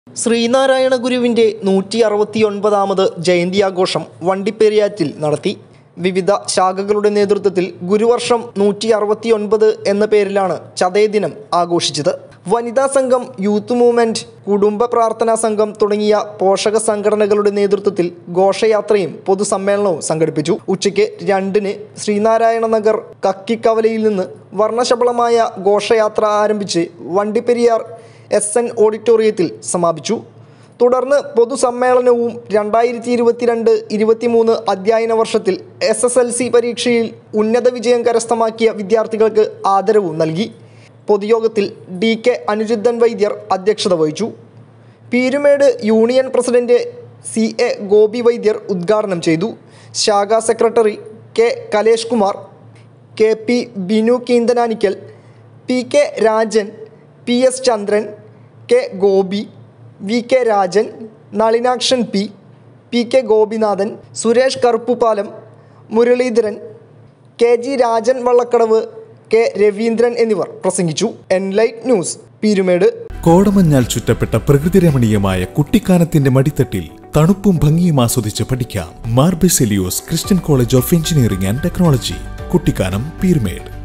ശ്രീനാരായണ ഗുരുവിൻ്റെ നൂറ്റി അറുപത്തിയൊൻപതാമത് ജയന്തി ആഘോഷം വണ്ടിപ്പെരിയാറ്റിൽ നടത്തി വിവിധ ശാഖകളുടെ നേതൃത്വത്തിൽ ഗുരുവർഷം നൂറ്റി അറുപത്തിയൊൻപത് എന്ന പേരിലാണ് ചതയ ദിനം ആഘോഷിച്ചത് വനിതാ സംഘം യൂത്ത് മൂവ്മെൻറ്റ് കുടുംബ പ്രാർത്ഥനാ സംഘം തുടങ്ങിയ പോഷക സംഘടനകളുടെ നേതൃത്വത്തിൽ ഘോഷയാത്രയും പൊതുസമ്മേളനവും സംഘടിപ്പിച്ചു ഉച്ചയ്ക്ക് രണ്ടിന് ശ്രീനാരായണ നഗർ കക്കിക്കവലയിൽ നിന്ന് വർണ്ണശബളമായ ഘോഷയാത്ര ആരംഭിച്ച് വണ്ടിപ്പെരിയാർ എസ് എൻ ഓഡിറ്റോറിയത്തിൽ സമാപിച്ചു തുടർന്ന് പൊതുസമ്മേളനവും രണ്ടായിരത്തി ഇരുപത്തിരണ്ട് ഇരുപത്തിമൂന്ന് അധ്യയന വർഷത്തിൽ എസ് എസ് എൽ സി പരീക്ഷയിൽ ഉന്നത വിജയം കരസ്ഥമാക്കിയ വിദ്യാർത്ഥികൾക്ക് ആദരവും നൽകി പൊതുയോഗത്തിൽ ഡി കെ അനുരുദ്ധൻ വൈദ്യർ അധ്യക്ഷത വഹിച്ചു Peermade union president C A Gopi വൈദ്യർ ഉദ്ഘാടനം ചെയ്തു ശാഖാ secretary K Kalesh Kumar K P Binu Keenthananikkal P K Rajan P S Chandran K Gopi V K Rajan Nalinakshan P P K Gopinathan Suresh Karuppupalam Muraleedharan K G Rajan Vallakkadavu K Raveendran എന്നിവർ പ്രസംഗിച്ചു എൻലൈറ്റ് ന്യൂസ് പീരുമേട് കോടമഞ്ഞാൽ ചുറ്റപ്പെട്ട പ്രകൃതിരമണീയമായ കുട്ടിക്കാനത്തിന്റെ മടിത്തട്ടിൽ തണുപ്പും ഭംഗിയും ആസ്വദിച്ച് പഠിക്കാം Mar Baselios Christian College of Engineering and Technology Kuttikkanam പീർമേഡ്